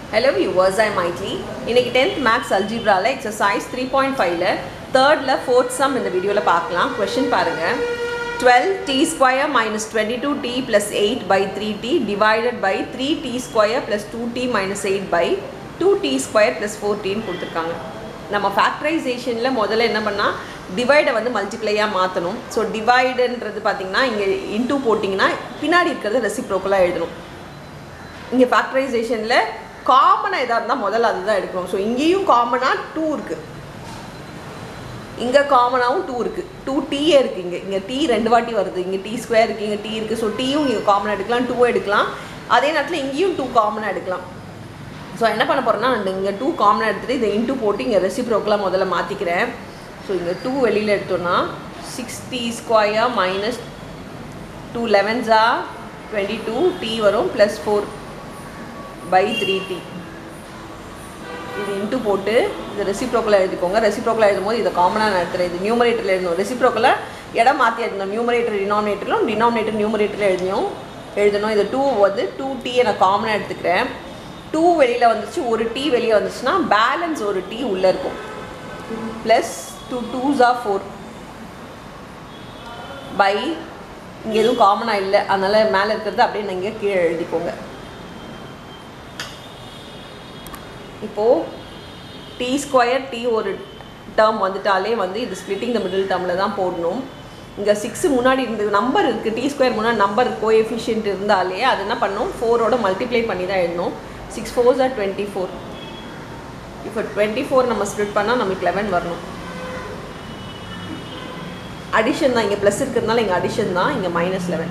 hello viewers I மைட்லி இன்னைக்கு tenth maths அல்ஜிப்ராவில் எக்ஸசைஸ் த்ரீ பாயிண்ட் ஃபைவ்ல தேர்டில் ஃபோர்த் சம் இந்த வீடியோவில் பார்க்கலாம் கொஷின் பாருங்கள் twelve t square minus twenty two t plus eight by three t divided by three t square plus two t minus eight by two t square plus fourteen கொடுத்துருக்காங்க நம்ம ஃபேக்டரைசேஷனில் முதல்ல என்ன பண்ணால் டிவைடை வந்து மல்டிப்ளையாக மாற்றணும் ஸோ டிவைடுன்றது பார்த்தீங்கன்னா இங்கே இன்டூ போட்டிங்கன்னா பின்னாடி இருக்கிறது ரெசிப்ரோக்கலாக எழுதணும் இங்கே ஃபேக்டரைசேஷனில் காமனாக எதாக இருந்தால் முதல்ல அதுதான் எடுக்கணும் ஸோ இங்கேயும் காமனாக டூ இருக்குது இங்கே காமனாகவும் டூ இருக்குது டூ டீயே இருக்குது இங்கே இங்கே டீ ரெண்டு வாட்டி வருது இங்கே டீ ஸ்கொயர் இருக்குது இங்கே டீ இருக்குது ஸோ டீயும் இங்கே காமனாக எடுக்கலாம் டூ எடுக்கலாம் அதே நேரத்தில் இங்கேயும் டூ காமனாக எடுக்கலாம் ஸோ என்ன பண்ண போகிறேன்னா நான் இங்கே டூ காமனாக எடுத்துகிட்டு இதை இன்டூ போட்டு இங்கே ரெசிப்ரோக்கெலாம் முதல்ல மாற்றிக்கிறேன் ஸோ இங்கே டூ வெளியில் எடுத்தோன்னா six t square minus two லெவன்ஸா டுவெண்ட்டி டூ டி வரும் plus four by three t இது இன்ட்டு போட்டு இது ரெசிப்ரோக்கலாக எழுதிக்கோங்க ரெசிப்ரோக்கலாக எழுதும்போது இதை காமனாக நான் எடுத்துறேன் இது நியூமரேட்டரில் எழுதணும் ரெசிப்ரோக்கலாக இடம் மாற்றி எழுதணும் நியூமரேட்டர் டினாமினேட்டரிலும் டினாமினேட்டர் நியூமரேட்டரில் எழுதியும் எழுதணும் இது டூ வந்து டூ டீயை நான் காமனாக எடுத்துக்கிறேன் டூ வெளியில் வந்துச்சு ஒரு டீ வெளியே வந்துச்சுன்னா பேலன்ஸ் ஒரு டீ உள்ளே இருக்கும் plus two twos are four by இங்கே எதுவும் காமனாக இல்லை அதனால் மேலே இருக்கிறது அப்படியே நீங்கள் கீழே எழுதிக்கோங்க இப்போது டி ஸ்கொயர் டி ஒரு டேர்ம் வந்துட்டாலே வந்து இது ஸ்ப்ளிட்டிங் த மிடில் டேர்மில் தான் போடணும் இங்கே சிக்ஸு முன்னாடி இருந்தது நம்பர் இருக்குது டி ஸ்கொயர் முன்னாடி நம்பர் கோஎஃபிஷியன்ட் இருந்தாலே அது என்ன பண்ணணும் ஃபோரோட மல்டிப்ளை பண்ணி தான் எழுதணும் six fours are twenty four இப்போ டுவெண்ட்டி ஃபோர் நம்ம ஸ்ப்ளிட் பண்ணால் நமக்கு லெவன் வரணும் அடிஷன் தான் இங்கே ப்ளஸ் இருக்கிறதுனால இங்கே அடிஷன் தான் இங்கே மைனஸ் லெவன்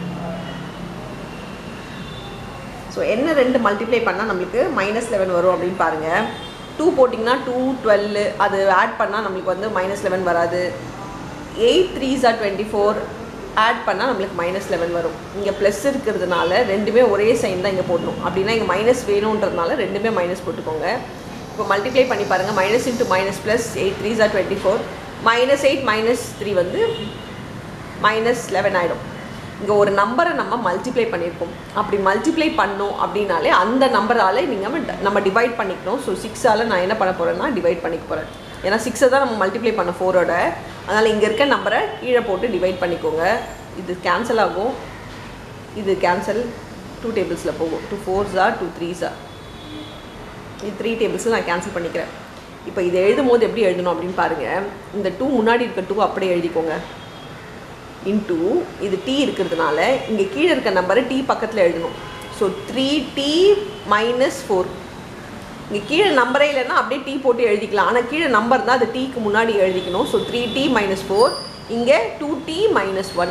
ஸோ என்ன ரெண்டு மல்டிப்ளை பண்ணால் நம்மளுக்கு மைனஸ் லெவன் வரும் அப்படின்னு பாருங்கள் டூ போட்டிங்கன்னா டூ டுவெல் அது ஆட் பண்ணால் நம்மளுக்கு வந்து மைனஸ் லெவன் வராது eight threes are twenty four add பண்ணால் நம்மளுக்கு மைனஸ் லெவன் வரும் இங்கே ப்ளஸ் இருக்கிறதுனால ரெண்டுமே ஒரே சைன் தான் இங்கே போடணும் அப்படின்னா இங்கே மைனஸ் வேணுன்றதுனால ரெண்டுமே மைனஸ் போட்டுக்கோங்க இப்போ மல்டிப்ளை பண்ணி பாருங்கள் minus into minus plus eight threes are twenty four minus eight minus three வந்து மைனஸ் லெவன் ஆகிடும் இங்கே ஒரு நம்பரை நம்ம மல்டிப்ளை பண்ணியிருக்கோம் அப்படி மல்டிப்ளை பண்ணோம் அப்படின்னாலே அந்த நம்பரால் நீங்கள் நம்ம டிவைட் பண்ணிக்கணும் ஸோ சிக்ஸால் நான் என்ன பண்ண போகிறேன்னா டிவைட் பண்ணிக்க போகிறேன் ஏன்னா சிக்ஸை தான் நம்ம மல்டிப்ளை பண்ண ஃபோரோட அதனால் இங்கே இருக்க நம்பரை கீழே போட்டு டிவைட் பண்ணிக்கோங்க இது கேன்சல் ஆகும் இது கேன்சல் டூ டேபிள்ஸில் போகும் டூ ஃபோர்ஸா டூ த்ரீஸா இது த்ரீ டேபிள்ஸில் நான் கேன்சல் பண்ணிக்கிறேன் இப்போ இதை எழுதும் போது எப்படி எழுதணும் அப்படின்னு பாருங்கள் இந்த டூ முன்னாடி இருக்க டூ அப்படியே எழுதிக்கோங்க இன்டூ இது டி இருக்கிறதுனால இங்கே கீழே இருக்க நம்பரை டி பக்கத்தில் எழுதணும் so three t minus four இங்கே கீழே நம்பரே இல்லைன்னா அப்படியே டி போட்டு எழுதிக்கலாம் ஆனால் கீழே நம்பர் தான் அது டீக்கு முன்னாடி எழுதிக்கணும் so three t minus four இங்கே two t minus one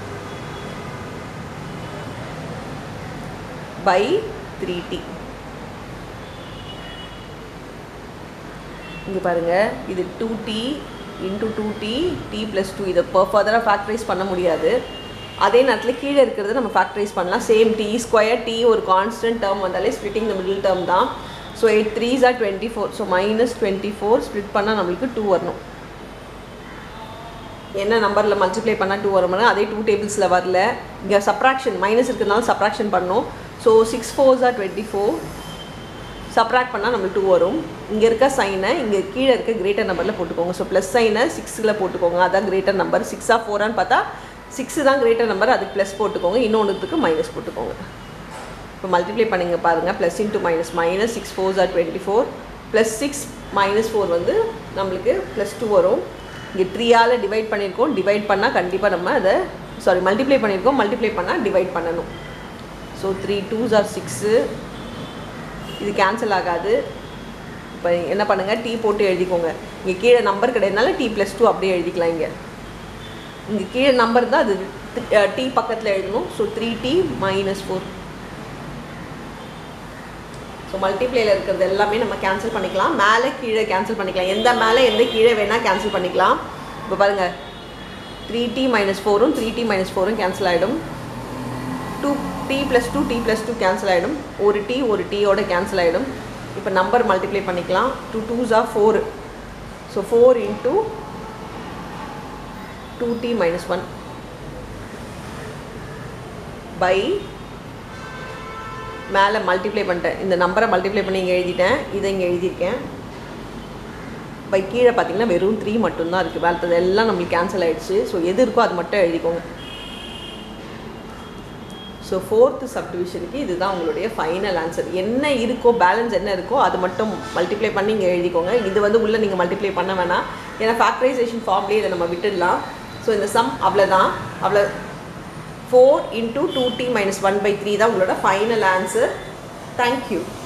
by three t இங்கே பாருங்கள் இது two t into two t t plus two இதை இப்போ ஃபர்தராக ஃபேக்டரைஸ் பண்ண முடியாது அதே நேரத்தில் கீழே இருக்கிறது நம்ம ஃபேக்டரைஸ் பண்ணலாம் சேம் டி ஸ்கொயர் டி ஒரு கான்ஸ்டன்ட் டேர்ம் வந்தாலே ஸ்ப்ளிட்டிங் த மிடில் டேர்ம் தான் so eight threes are twenty four so minus twenty four split பண்ணால் நம்மளுக்கு டூ வரணும் என்ன நம்பரில் மல்டிப்ளை பண்ணால் டூ வரும் அதே டூ டேபிள்ஸில் வரல இங்கே சப்ராக்ஷன் மைனஸ் இருக்கிறதுனால சப்ராக்ஷன் பண்ணோம் so six fours are twenty four subtract பண்ணால் நம்மளுக்கு டூ வரும் இங்கே இருக்க சைனை இங்கே கீழே இருக்க கிரேட்டர் நம்பரில் போட்டுக்கோங்க ஸோ ப்ளஸ் சைனை சிக்ஸில் போட்டுக்கோங்க அதான் கிரேட்டர் நம்பர் சிக்ஸாக ஃபோரான்னு பார்த்தா சிக்ஸு தான் கிரேட்டர் நம்பர் அதுக்கு ப்ளஸ் போட்டுக்கோங்க இன்னொன்றுத்துக்கு மைனஸ் போட்டுக்கோங்க இப்போ மல்டிப்ளை பண்ணிங்க பாருங்கள் plus into minus minus six fours are twenty four plus six minus four வந்து நம்மளுக்கு ப்ளஸ் டூ வரும் இங்கே த்ரீயால் டிவைட் பண்ணியிருக்கோம் டிவைட் பண்ணால் கண்டிப்பாக நம்ம அதை சாரி மல்டிப்ளை பண்ணியிருக்கோம் மல்டிப்ளை பண்ணால் டிவைட் பண்ணணும் so three twos are six இது கேன்சல் ஆகாது இப்போ என்ன பண்ணுங்கள் டீ போட்டு எழுதிக்கோங்க இங்கே கீழே நம்பர் கிடையாதுனால டி ப்ளஸ் டூ அப்படியே எழுதிக்கலாம் இங்கே இங்கே கீழே நம்பர் தான் அது டி பக்கத்தில் எழுதணும் so three t minus four so மல்டிப்ளேயில் இருக்கிறது எல்லாமே நம்ம கேன்சல் பண்ணிக்கலாம் மேலே கீழே கேன்சல் பண்ணிக்கலாம் எந்த மேலே எந்த கீழே வேணால் கேன்சல் பண்ணிக்கலாம் இப்போ பாருங்கள் த்ரீ டி மைனஸ் ஃபோரும் த்ரீ டி மைனஸ் ஃபோரும் கேன்சல் ஆகிடும் two t plus two t plus two cancel ஆகிடும் ஒரு டி ஒரு டீயோட கேன்சல் ஆகிடும் இப்போ நம்பர் மல்டிப்ளை பண்ணிக்கலாம் two twos are four so four into two t minus one by மேலே மல்டிப்ளை பண்ணிட்டேன் இந்த நம்பரை மல்டிப்ளை பண்ணி இங்கே எழுதிட்டேன் இதை இங்கே எழுதியிருக்கேன் பை கீழே பார்த்தீங்கன்னா வெறும் த்ரீ மட்டும்தான் இருக்குது வேறு எல்லாம் நம்மளுக்கு கேன்சல் ஆகிடுச்சு ஸோ எது இருக்கோ அது மட்டும் எழுதிக்கோங்க ஸோ ஃபோர்த்து சப்டிவிஷனுக்கு இதுதான் உங்களுடைய ஃபைனல் ஆன்சர் என்ன இருக்கோ பேலன்ஸ் என்ன இருக்கோ அது மட்டும் மல்டிப்ளை பண்ணி இங்கே எழுதிக்கோங்க இது வந்து உள்ளே நீங்கள் மல்டிப்ளை பண்ண வேணாம் ஏன்னா ஃபேக்டரைசேஷன் ஃபார்ம்லேயே இதை நம்ம விட்டுடலாம் ஸோ இந்த சம் அவ்வளோதான் அவ்வளோ four into two t minus one by three தான் உங்களோட ஃபைனல் ஆன்சர் தேங்க்யூ